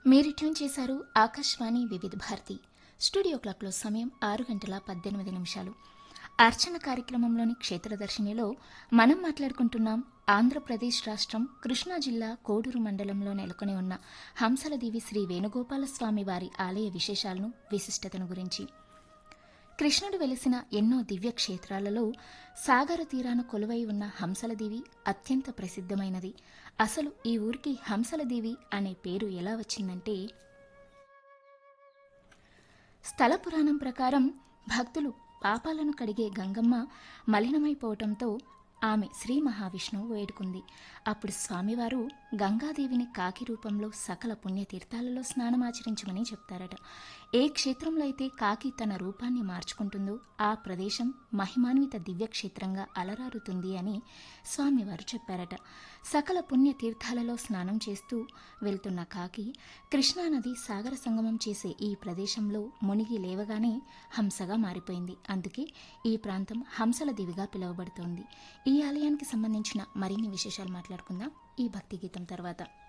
మీరు ట్యూన్ చేశారు ఆకాశవాణి వివిధ భారతి స్టూడియో క్లాక్లో సమయం ఆరు గంటల పద్దెనిమిది నిమిషాలు అర్చన కార్యక్రమంలోని క్షేత్రదర్శినిలో మనం మాట్లాడుకుంటున్నాం ఆంధ్రప్రదేశ్ రాష్ట్రం కృష్ణా జిల్లా కోడూరు మండలంలో నెలకొని ఉన్న హంసలదేవి శ్రీ వేణుగోపాల స్వామి వారి ఆలయ విశేషాలను విశిష్టతను గురించి కృష్ణుడు వెలిసిన ఎన్నో దివ్య క్షేత్రాలలో సాగర తీరాన కొలువై ఉన్న హంసలదేవి అత్యంత ప్రసిద్ధమైనది అసలు ఈ ఊరికి హంసలదేవి అనే పేరు ఎలా వచ్చిందంటే స్థల పురాణం ప్రకారం భక్తులు పాపాలను కడిగే గంగమ్మ మలినమైపోవటంతో ఆమె శ్రీ మహావిష్ణువు వేడుకుంది అప్పుడు స్వామివారు గంగాదేవిని కాకి రూపంలో సకల పుణ్యతీర్థాలలో స్నానమాచరించమని చెప్తారట ఏ క్షేత్రంలో అయితే కాకి తన రూపాన్ని మార్చుకుంటుందో ఆ ప్రదేశం మహిమాన్విత దివ్యక్షేత్రంగా అలరారుతుంది అని స్వామివారు చెప్పారట సకల పుణ్యతీర్థాలలో స్నానం చేస్తూ వెళ్తున్న కాకి కృష్ణానది సాగర సంగమం చేసే ఈ ప్రదేశంలో మునిగి లేవగానే హంసగా మారిపోయింది అందుకే ఈ ప్రాంతం హంసల దివిగా పిలువబడుతోంది ఈ ఆలయానికి సంబంధించిన మరిన్ని విశేషాలు మాట్లాడుకుందాం ఈ భక్తి గీతం తర్వాత